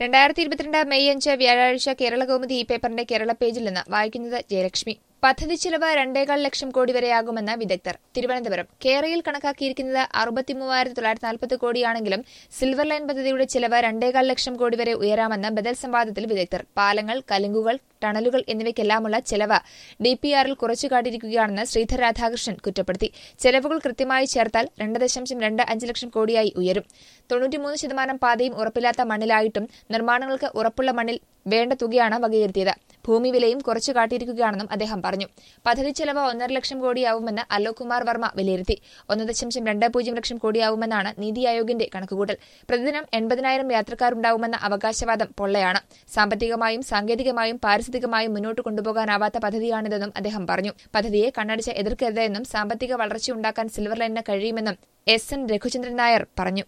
രണ്ടായിരത്തി ഇരുപത്തിരണ്ട് മെയ് അഞ്ച് വ്യാഴാഴ്ച കേരള കൗമുദി ഈ പേപ്പറിന്റെ കേരള പേജിൽ നിന്ന് വായിക്കുന്നത് ജയലക്ഷ്മി പദ്ധതി ചെലവ് രണ്ടേകാൽ ലക്ഷം കോടി വരെയാകുമെന്ന് വിദഗ്ധർ തിരുവനന്തപുരം കേരളയിൽ കണക്കാക്കിയിരിക്കുന്നത് അറുപത്തിമൂവായിരത്തി തൊള്ളായിരത്തി നാൽപ്പത് കോടിയാണെങ്കിലും സിൽവർ ലൈൻ പദ്ധതിയുടെ ചെലവ് രണ്ടേകാൽ ലക്ഷം കോടി വരെ ഉയരാമെന്ന് ബദൽ സംവാദത്തിൽ വിദഗ്ധർ പാലങ്ങൾ കലുങ്കുകൾ ടണലുകൾ എന്നിവയ്ക്കെല്ലാമുള്ള ചെലവ് ഡിപിആറിൽ കുറച്ചു കാട്ടിയിരിക്കുകയാണെന്ന് ശ്രീധർ രാധാകൃഷ്ണൻ കുറ്റപ്പെടുത്തി ചെലവുകൾ കൃത്യമായി ചേർത്താൽ രണ്ട് ദശാംശം രണ്ട് അഞ്ച് ലക്ഷം കോടിയായി ഉയരും തൊണ്ണൂറ്റിമൂന്ന് ശതമാനം പാതയും ഉറപ്പില്ലാത്ത മണ്ണിലായിട്ടും നിർമ്മാണങ്ങൾക്ക് ഉറപ്പുള്ള മണ്ണിൽ വേണ്ട തുകയാണ് വകയിരുത്തിയത് ഭൂമി വിലയും കുറച്ചു കാട്ടിയിരിക്കുകയാണെന്നും അദ്ദേഹം പറഞ്ഞു പദ്ധതി ചെലവ് ഒന്നര ലക്ഷം കോടിയാവുമെന്ന് അലോക് കുമാർ വർമ്മ വിലയിരുത്തി ഒന്ന് ദശാംശം രണ്ട് പൂജ്യം ലക്ഷം കോടിയാവുമെന്നാണ് നീതി ആയോഗിന്റെ കണക്കുകൂട്ടൽ പ്രതിദിനം എൺപതിനായിരം യാത്രക്കാരുണ്ടാവുമെന്ന അവകാശവാദം പൊള്ളയാണ് സാമ്പത്തികമായും സാങ്കേതികമായും പാരിസ്ഥിതികമായും മുന്നോട്ട് കൊണ്ടുപോകാനാവാത്ത പദ്ധതിയാണിതെന്നും അദ്ദേഹം പറഞ്ഞു പദ്ധതിയെ കണ്ണടിച്ച് എതിർക്കരുതെന്നും സാമ്പത്തിക വളർച്ചയുണ്ടാക്കാൻ സിൽവർ ലൈനിന് കഴിയുമെന്നും എസ് എൻ രഘുചന്ദ്രൻ നായർ പറഞ്ഞു